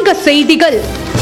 சங்க செய்திகள்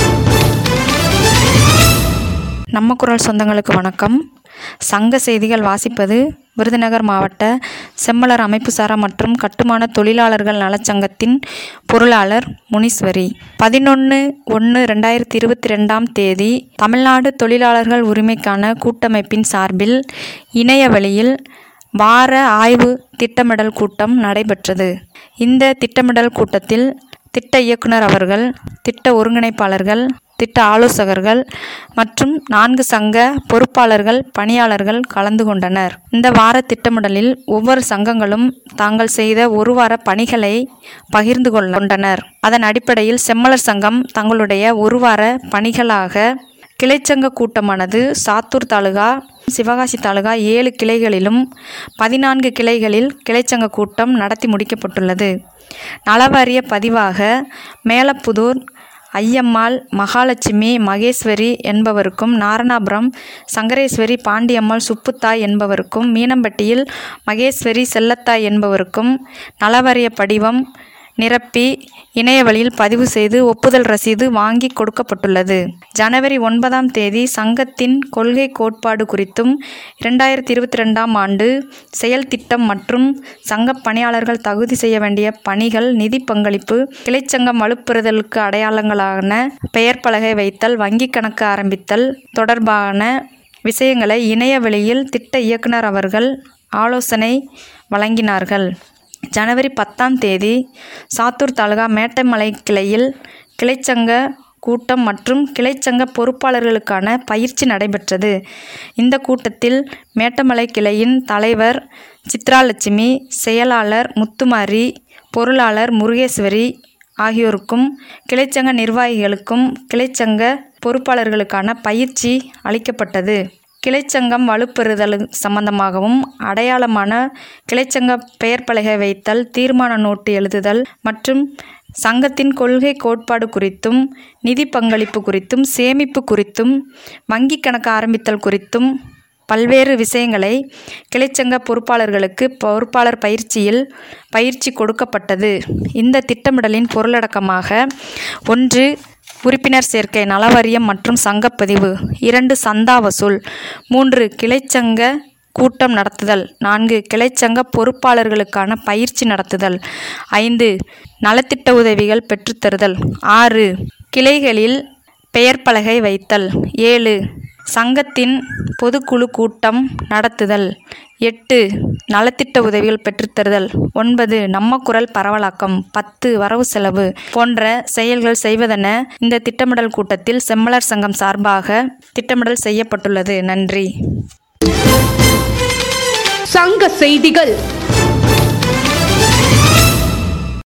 நம்ம குரல் சொந்தங்களுக்கு வணக்கம் சங்க செய்திகள் வாசிப்பது விருதுநகர் மாவட்ட செம்மலர் அமைப்புசாரா மற்றும் கட்டுமான தொழிலாளர்கள் நலச்சங்கத்தின் பொருளாளர் முனீஸ்வரி பதினொன்று ஒன்று ரெண்டாயிரத்தி இருபத்தி ரெண்டாம் தேதி தமிழ்நாடு தொழிலாளர்கள் உரிமைக்கான கூட்டமைப்பின் சார்பில் இணைய வழியில் வார ஆய்வு திட்டமிடல் கூட்டம் நடைபெற்றது இந்த திட்டமிடல் கூட்டத்தில் திட்ட இயக்குனர் அவர்கள் திட்ட ஒருங்கிணைப்பாளர்கள் திட்ட ஆலோசகர்கள் மற்றும் நான்கு சங்க பொறுப்பாளர்கள் பணியாளர்கள் கலந்து கொண்டனர் இந்த வார திட்டமிடலில் ஒவ்வொரு சங்கங்களும் தாங்கள் செய்த ஒரு வார பணிகளை பகிர்ந்து கொண்டனர் அதன் அடிப்படையில் செம்மலர் சங்கம் தங்களுடைய ஒரு வார பணிகளாக கிளைச்சங்க கூட்டமானது சாத்தூர் தாலுகா சிவகாசி தாலுகா ஏழு கிளைகளிலும் பதினான்கு கிளைகளில் கிளைச்சங்க கூட்டம் நடத்தி முடிக்கப்பட்டுள்ளது நலவாரிய பதிவாக மேலப்புதூர் ஐயம்மாள் மகாலட்சுமி மகேஸ்வரி என்பவருக்கும் நாரணாபுரம் சங்கரேஸ்வரி பாண்டியம்மாள் சுப்புத்தாய் என்பவருக்கும் மீனம்பட்டியில் மகேஸ்வரி செல்லத்தாய் என்பவருக்கும் நலவாரிய படிவம் நிரப்பி இணைய வழியில் பதிவு செய்து ஒப்புதல் ரசீது வாங்கி கொடுக்கப்பட்டுள்ளது ஜனவரி ஒன்பதாம் தேதி சங்கத்தின் கொள்கை கோட்பாடு குறித்தும் இரண்டாயிரத்தி இருபத்தி ரெண்டாம் ஆண்டு செயல் திட்டம் மற்றும் சங்க பணியாளர்கள் தகுதி செய்ய வேண்டிய பணிகள் நிதி பங்களிப்பு கிளைச்சங்கம் வலுப்பெறுதலுக்கு அடையாளங்களான பெயர் பலகை வைத்தல் வங்கி கணக்கு ஆரம்பித்தல் தொடர்பான விஷயங்களை இணைய வழியில் திட்ட இயக்குனர் அவர்கள் ஆலோசனை வழங்கினார்கள் ஜனவரி பத்தாம் தேதி சாத்தூர் தாலுகா மேட்டமலை கிளையில் கிளைச்சங்க கூட்டம் மற்றும் கிளைச்சங்க பொறுப்பாளர்களுக்கான பயிற்சி நடைபெற்றது இந்த கூட்டத்தில் மேட்டமலை கிளையின் தலைவர் சித்ராலட்சுமி செயலாளர் முத்துமாரி பொருளாளர் முருகேஸ்வரி ஆகியோருக்கும் கிளைச்சங்க நிர்வாகிகளுக்கும் கிளைச்சங்க பொறுப்பாளர்களுக்கான பயிற்சி அளிக்கப்பட்டது கிளைச்சங்கம் வலுப்பெறுதல் சம்பந்தமாகவும் அடையாளமான கிளைச்சங்க பெயர் பலகை வைத்தல் தீர்மான நோட்டு எழுதுதல் மற்றும் சங்கத்தின் கொள்கை கோட்பாடு குறித்தும் நிதி பங்களிப்பு குறித்தும் சேமிப்பு குறித்தும் வங்கி கணக்கு ஆரம்பித்தல் குறித்தும் பல்வேறு விஷயங்களை கிளைச்சங்க பொறுப்பாளர்களுக்கு பொறுப்பாளர் பயிற்சியில் பயிற்சி கொடுக்கப்பட்டது இந்த திட்டமிடலின் பொருளடக்கமாக ஒன்று உறுப்பினர் சேர்க்கை நலவாரியம் மற்றும் சங்கப்பதிவு இரண்டு சந்தா வசூல் மூன்று கிளைச்சங்க கூட்டம் நடத்துதல் நான்கு கிளைச்சங்க பொறுப்பாளர்களுக்கான பயிற்சி நடத்துதல் ஐந்து நலத்திட்ட உதவிகள் பெற்றுத்தருதல் ஆறு கிளைகளில் பெயர் பலகை வைத்தல் ஏழு சங்கத்தின் பொதுக்குழு கூட்டம் நடத்துதல் எட்டு நலத்திட்ட உதவிகள் பெற்றுத்தருதல் ஒன்பது நம்ம குரல் பரவலாக்கம் பத்து வரவு செலவு போன்ற செயல்கள் செய்வதென இந்த திட்டமிடல் கூட்டத்தில் செம்மலர் சங்கம் சார்பாக திட்டமிடல் செய்யப்பட்டுள்ளது நன்றி சங்க செய்திகள்